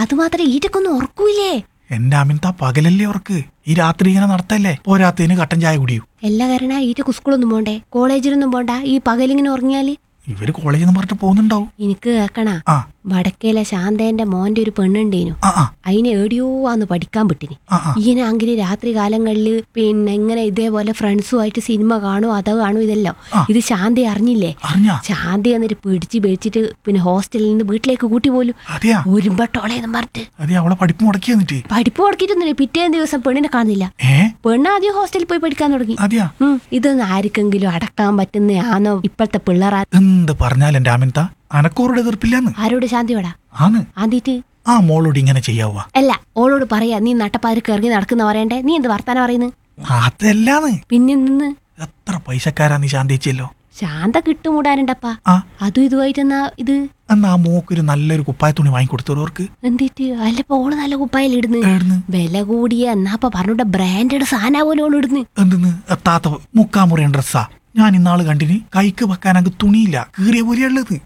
അത് മാത്രം ഈറ്റക്കൊന്നും ഉറക്കൂലേ എന്റെ അമിൻത പകലല്ലേ ഉറക്ക് ഈ രാത്രി ഇങ്ങനെ നടത്തല്ലേ പോരാത്തതിന് കട്ടൻ ചായ കുടിയൂ എല്ലാ കാരണ ഈറ്റക്ക് സ്കൂളൊന്നും പോണ്ടേ കോളേജിലൊന്നും പോണ്ട ഈ പകലിങ്ങനെ ഉറങ്ങിയാല് ഇവര് കോളേജിൽ നിന്ന് പറഞ്ഞിട്ട് പോകുന്നുണ്ടാവും എനിക്ക് കേക്കണ ആ വടക്കേലെ ശാന്തേന്റെ മോന്റെ ഒരു പെണ്ണുണ്ടേനു ആ ആ അതിനെ എവിടെയോ ആന്ന് പഠിക്കാൻ വിട്ടിനി ആ ആ ഈനാണെങ്കിൽ രാത്രി കാലങ്ങളിൽ പിന്നെ ഇങ്ങനെ ഇതേപോലെ ഫ്രണ്ട്സുമായിട്ട് സിനിമ കാണും അതോ കാണും ഇതല്ലോ ആ. ഇത് ശാന്തി അറിഞ്ഞില്ലേ അറിഞ്ഞാ ശാന്തി എന്നിട്ട് പിടിച്ച് പേടിച്ചിട്ട് പിന്നെ ഹോസ്റ്റലിൽ നിന്ന് വീട്ടിലേക്ക് കൂട്ടി പോലും അതെയാ ഒരുമ്പട്ടോളേന്ന് പറഞ്ഞിട്ട് അതെ അവളെ പഠിപ്പ് മുടക്കി എന്നിട്ട് പഠിപ്പ് കൊടുക്കിട്ടൊന്നുമില്ല പിറ്റേന്ന് ദിവസം പെണ്ണിനെ കാണുന്നില്ല ഏ പെണ്ണ് ആദ്യം ഹോസ്റ്റലിൽ പോയി പഠിക്കാൻ തുടങ്ങി അതെയാ ഉം, ഇതൊന്നും ആർക്കെങ്കിലും അടക്കാൻ പറ്റുന്നയാണോ ഇപ്പോഴത്തെ പിള്ളേർ എന്ത് പറഞ്ഞാൽ എന്റെ അമിൻത അനക്കോറുടെ എതിർപ്പില്ലാന്ന് ആരോട് ശാന്തിയോടാ ആന്ന് ആദ്യട്ട് ആ മോളോട് ഇങ്ങനെ ചെയ്യാവുക അല്ല ഓളോട് പറയാ നീ നട്ടപ്പാതിരക്ക് ഇറങ്ങി നടക്കുന്ന പറയണ്ടേ നീ എന്ത് വർത്താനം പറയുന്നു അതല്ലാന്ന് പിന്നെ നിന്ന് എത്ര പൈസക്കാരാ നീ ശാന്തിച്ചല്ലോ ശാന്ത കിട്ടുമൂടാനുണ്ടപ്പാ ആ അതും ഇതുമായിട്ടെന്നാ ഇത് എന്നാ ആ മോക്കൊരു നല്ലൊരു കുപ്പായ തുണി വാങ്ങിക്കൊടുത്തവർക്ക് എന്തിട്ട് അല്ലപ്പോ ഓള് നല്ല കുപ്പായിലിടുന്നു ഏടുന്ന് വില കൂടിയ എന്നാപ്പ പറഞ്ഞ ബ്രാൻഡഡ് സാധന പോലെ ഓള് ഇടുന്നു എന്തെന്ന് എത്താത്ത മുക്കാമുറിയൻ ഡ്രസ്സാ ഞാൻ ഇന്നാള് കണ്ടിന് കൈക്ക് വെക്കാൻ അങ്ങ് തുണിയില്ല കീറിയ പോലെയുള്ളത്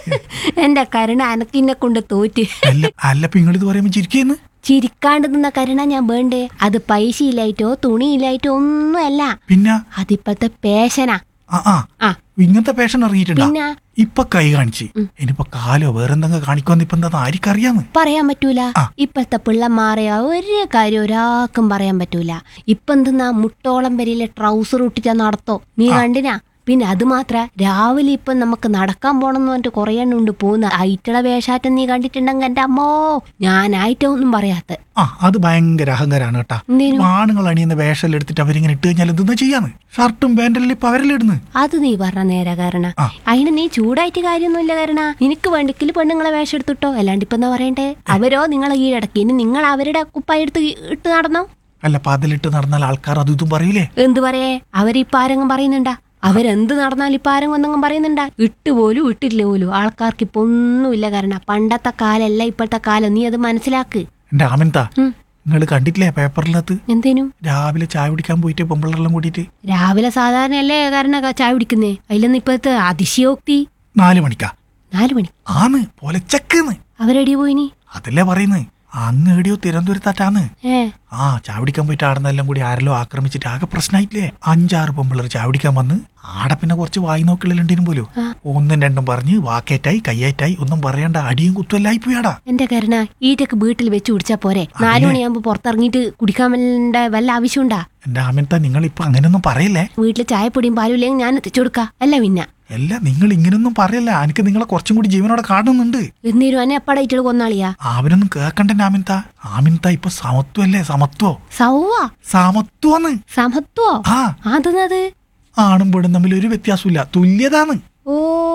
എന്റെ കരുണ അനക്കിന്നെ കൊണ്ട് തോറ്റ് അല്ല അല്ല പിങ്ങളിത് പറയുമ്പോ ചിരിക്കുന്നു ചിരിക്കാണ്ട് നിന്ന കരുണ ഞാൻ വേണ്ടേ അത് പൈസ ഇല്ലായിട്ടോ തുണി ഇല്ലായിട്ടോ ഒന്നുമല്ല പിന്നെ അതിപ്പോഴത്തെ പേശനാ ആ ആ ആ ഇങ്ങനത്തെ പേഷൻ ഇറങ്ങിയിട്ടുണ്ടാ പിന്നെ ഇപ്പൊ കൈ കാണിച്ച് ഇനിയിപ്പൊ കാലോ വേറെന്തെങ്കിലും കാണിക്കുമെന്ന് ഇപ്പൊ എന്താ ആർക്കറിയാന്ന് പറയാൻ പറ്റൂല ആ. ഇപ്പോഴത്തെ പിള്ളമാരെ ഒരു കാര്യം ഒരാൾക്കും പറയാൻ പറ്റൂല ഇപ്പൊ എന്തെന്നാ മുട്ടോളം വരെയിലെ ട്രൗസർ ഇട്ടിട്ടാ നടത്തോ നീ കണ്ടിനാ പിന്നെ അത് മാത്ര രാവിലെ ഇപ്പൊ നമുക്ക് നടക്കാൻ പോണെന്ന് പറഞ്ഞിട്ട് കുറേ എണ്ണുണ്ട് പോകുന്ന ഐറ്റള വേഷാറ്റം നീ കണ്ടിട്ടുണ്ടെങ്കിൽ എന്റെ അമ്മോ ഞാനായിട്ടോ ഒന്നും പറയാത്ത ആ അത് ഭയങ്കര അഹങ്കാരാണ് കേട്ടാ എന്തേനു ആണുങ്ങൾ അണിയുന്ന വേഷം എടുത്തിട്ട് അവരിങ്ങനെ ഇട്ട് കഴിഞ്ഞാൽ എന്തെന്നാ ചെയ്യാന്ന് ഷർട്ടും പാന്റല്ലേ ഇപ്പൊ അവരല്ലേ അത് നീ പറഞ്ഞ നേരെ കാരണ ആ. അതിന് നീ ചൂടായിട്ട് കാര്യമൊന്നുമില്ല കാരണ നിനക്ക് വേണ്ടിക്കില് പെണ്ണുങ്ങളെ വേഷം എടുത്തിട്ടോ അല്ലാണ്ട് ഇപ്പൊ എന്താ പറയണ്ടേ അവരോ നിങ്ങളെ കീഴടക്കി ഇനി നിങ്ങൾ അവരുടെ കുപ്പായി എടുത്ത് ഇട്ട് നടന്നോ അല്ല പതിലിട്ട് നടന്നാൽ ആൾക്കാർ അതും ഇതും പറയൂലേ എന്ത് പറയേ അവരിപ്പ ആരെങ്കിലും പറയുന്നുണ്ടാ അവരെന്ത് നടന്നാലും ഇപ്പൊ ആരെങ്കിലും ഒന്നെങ്കിലും പറയുന്നുണ്ടാ ഇട്ട് പോലും ഇട്ടില്ല പോലും ആൾക്കാർക്ക് ഇപ്പൊ ഒന്നുമില്ല കാരണം പണ്ടത്തെ കാലല്ല ഇപ്പോഴത്തെ കാലം നീ അത് മനസ്സിലാക്ക് എന്റെ ആമിൻതാ ഉം. നിങ്ങൾ കണ്ടിട്ടില്ലേ പേപ്പറിനകത്ത് എന്തേനു രാവിലെ ചായ കുടിക്കാൻ പോയിട്ട് പെമ്പിള്ളെല്ലാം കൂടിയിട്ട് രാവിലെ സാധാരണ അല്ലേ കാരണം ചായ കുടിക്കുന്നേ അതിലൊന്നും ഇപ്പോഴത്തെ അതിശയോക്തി നാല് മണിക്കാ നാലു മണി ആന്ന് പൊലച്ചക്കെന്ന് അവരെടി പോയിനി അതല്ലേ പറയുന്നത് അങ്ങ് എവിടെയോ തിരുവനന്തപുരത്താറ്റാന്ന് ഏ ആ ചാവടിക്കാൻ പോയിട്ട് ആടുന്നെല്ലാം കൂടി ആരെല്ലോ ആക്രമിച്ചിട്ട് ആകെ പ്രശ്നമായിട്ടില്ലേ അഞ്ചാറ് പെമ്പിള്ളർ ചാവടിക്കാൻ വന്ന് ആടെ പിന്നെ കുറച്ച് വായി നോക്കിള്ളുണ്ടിനും പോലും ആ. ഒന്നും രണ്ടും പറഞ്ഞ് വാക്കേറ്റായി കയ്യേറ്റായി ഒന്നും പറയണ്ട അടിയും കുത്തുമെല്ലായി പോയാടാ എന്റെ കരുണ ഈറ്റക്ക് വീട്ടിൽ വെച്ച് കുടിച്ചാ പോരെ നാലു മണിയാകുമ്പോ പുറത്തിറങ്ങിയിട്ട് കുടിക്കാൻ വല്ല വല്ല ആവശ്യമുണ്ടാ എന്റെ ആമിനത്ത നിങ്ങൾ ഇപ്പൊ അങ്ങനെയൊന്നും പറയല്ലേ വീട്ടിൽ ചായപ്പൊടിയും പാലും ഇല്ലെങ്കിൽ ഞാൻ എത്തിച്ചു കൊടുക്കാം അല്ല പിന്നെ അല്ല നിങ്ങൾ ഇങ്ങനെയൊന്നും പറയല്ല എനിക്ക് നിങ്ങളെ കുറച്ചും കൂടി ജീവനോടെ കാണുന്നുണ്ട് എന്നേരും അന്നെ എപ്പാടായിട്ട് കൊന്നാളിയാ അവനൊന്നും കേക്കണ്ട ആമിൻത ആമിൻത ഇപ്പൊ സമത്വല്ലേ സമത്വോ സൗവ സമത്വന്ന് സമത്വോ ആ അതെന്നത് ആണും പെടും തമ്മിൽ ഒരു വ്യത്യാസമില്ല തുല്യതാണ് ഓ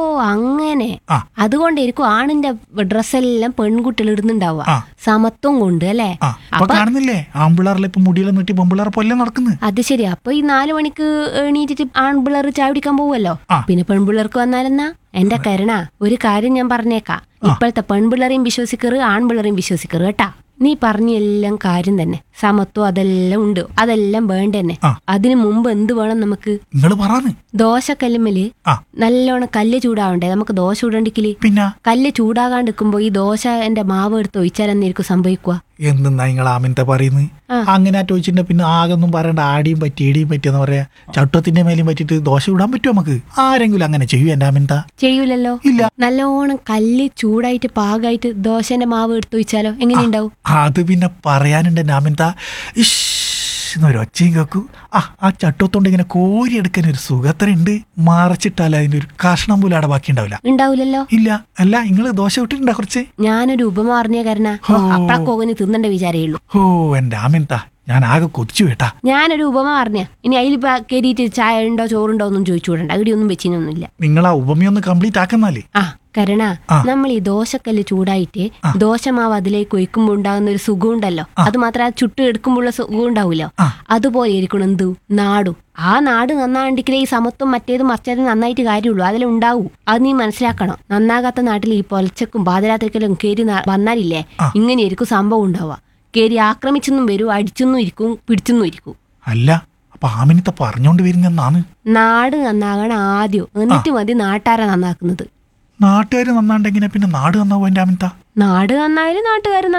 അങ്ങനെ ആ. അതുകൊണ്ടായിരിക്കും ആണിന്റെ ഡ്രസ്സെല്ലാം പെൺകുട്ടികൾ ഇടുന്നുണ്ടാവുക ആ. സമത്വം കൊണ്ട് അല്ലേ ആ അപ്പൊ കാണുന്നില്ലേ ആമ്പിള്ളാറിലെ ഇപ്പൊ മുടിയെല്ലാം നീട്ടി പെമ്പിള്ളാറെ പോലെ നടക്കുന്നത് അത് ശരി അപ്പൊ ഈ നാലു മണിക്ക് എണീറ്റിട്ട് ആൺപിള്ളേർ ചായ കുടിക്കാൻ പോവല്ലോ ആ. പിന്നെ പെൺപിള്ളേർക്ക് വന്നാലെന്നാ എന്റെ കരുണ ഒരു കാര്യം ഞാൻ പറഞ്ഞേക്കാം ഇപ്പോഴത്തെ പെൺപിള്ളേരെയും വിശ്വസിക്കറ് ആൺപിള്ളേരെയും വിശ്വസിക്കറ് കേട്ടാ നീ പറഞ്ഞ എല്ലാം കാര്യം തന്നെ സമത്വം അതെല്ലാം ഉണ്ട് അതെല്ലാം വേണ്ട തന്നെ ആ. അതിനു മുമ്പ് എന്ത് വേണം നമുക്ക് നിങ്ങൾ പറയാന്ന് ദോശക്കല്ലുമ്മല് ആ നല്ലോണം കല്ല് ചൂടാവണ്ടേ നമുക്ക് ദോശ ചൂടണ്ടിക്കില് പിന്നെ കല്ല് ചൂടാകാണ്ടിരിക്കുമ്പോ ഈ ദോശ എന്റെ മാവ് എടുത്ത് ഒഴിച്ചാൽ എന്നായിരിക്കും സംഭവിക്കുക എന്തെന്നാ നിങ്ങൾ ആമിനത്തെ പറയുന്നത് ആ. അങ്ങനെ ആ ചോദിച്ചിട്ട് പിന്നെ ആകെ ഒന്നും പറയണ്ട ആടിയും പറ്റി ഇടിയും പറ്റിയെന്ന് പറയാ ചട്ടത്തിന്റെ മേലെയും പറ്റിയിട്ട് ദോശ ഇടാൻ പറ്റുമോ നമുക്ക് ആരെങ്കിലും അങ്ങനെ ചെയ്യൂ എന്റെ ആമിനത്ത ചെയ്യൂലല്ലോ ഇല്ല നല്ലോണം കല്ല് ചൂടായിട്ട് പാകായിട്ട് ദോശന്റെ മാവ് എടുത്ത് ഒഴിച്ചാലോ എങ്ങനെയുണ്ടാവും അത് പിന്നെ പറയാനുണ്ട് എന്റെ ആമിനത്ത ഇഷ് എന്നൊരു ഒച്ചയും കേക്കൂ ആ ആ ചട്ടത്തോണ്ട് ഇങ്ങനെ കോരിയെടുക്കാൻ ഒരു സുഖത്തരുണ്ട് മറച്ചിട്ടാൽ അതിന്റെ ഒരു കഷ്ണം പോലും അവിടെ ബാക്കി ഉണ്ടാവില്ല ഉണ്ടാവില്ലല്ലോ ഇല്ല അല്ല നിങ്ങൾ ദോശ വിട്ടിട്ടുണ്ടോ കുറച്ച് ഞാനൊരു ഉപമ പറഞ്ഞ കാരണ ഓ. അപ്പഴക്കോകന് തിന്നണ്ട വിചാരേ ഉള്ളൂ ഓ എന്റെ ആമിനത്ത ഞാൻ ആകെ കൊതിച്ചു കേട്ടാ ഞാനൊരു ഉപമ പറഞ്ഞ ഇനി അതിൽ കയറിയിട്ട് ചായ ഉണ്ടോ ചോറുണ്ടോ ഒന്നും ചോദിച്ചു വിടണ്ട ഇവിടെ ഒന്നും വെച്ചിനൊന്നുമില്ല നിങ്ങൾ ആ ഉപമയൊന്ന് കംപ്ലീറ്റ് ആക്കുന്നാലേ ആ കരണ ആ. നമ്മൾ ഈ ദോശക്കല്ല് ചൂടായിട്ട് ദോശമാവ് അതിലേക്ക് ഒഴിക്കുമ്പോൾ ഉണ്ടാകുന്ന ഒരു സുഖം ഉണ്ടല്ലോ അത് മാത്രം ആ ചുട്ട് എടുക്കുമ്പോഴുള്ള സുഖം ഉണ്ടാവില്ലോ ആ. അതുപോലെ ഇരിക്കണം എന്തു നാടും ആ നാട് നന്നാണ്ടെങ്കിലേ ഈ സമത്വം മറ്റേത് മറ്റേത് നന്നായിട്ട് കാര്യമുള്ളൂ അതിലുണ്ടാവൂ അത് നീ മനസ്സിലാക്കണം നന്നാകാത്ത നാട്ടിൽ ഈ പൊലച്ചക്കും പാതിരാത്രിക്കലും കയറി ന- വന്നാലില്ലേ ഇങ്ങനെയായിരിക്കും സംഭവം ഉണ്ടാവുക കയറി ആക്രമിച്ചെന്നും വരും അടിച്ചെന്നും ഇരിക്കും പിടിച്ചെന്നും ഇരിക്കും അല്ല അപ്പൊ ആമിനത്തെ പറഞ്ഞോണ്ട് വരുന്നെന്നാണ് നാട് നന്നാകണം ആദ്യം എന്നിട്ട് മതി നാട്ടാരെ നന്നാക്കുന്നത് നാട്ടുകാർ നന്നാണ്ടെങ്കിനെ പിന്നെ നാട് നന്നാവും എന്റെ ആമിനത്ത നാട് നന്നായാലും നാട്ടുകാർ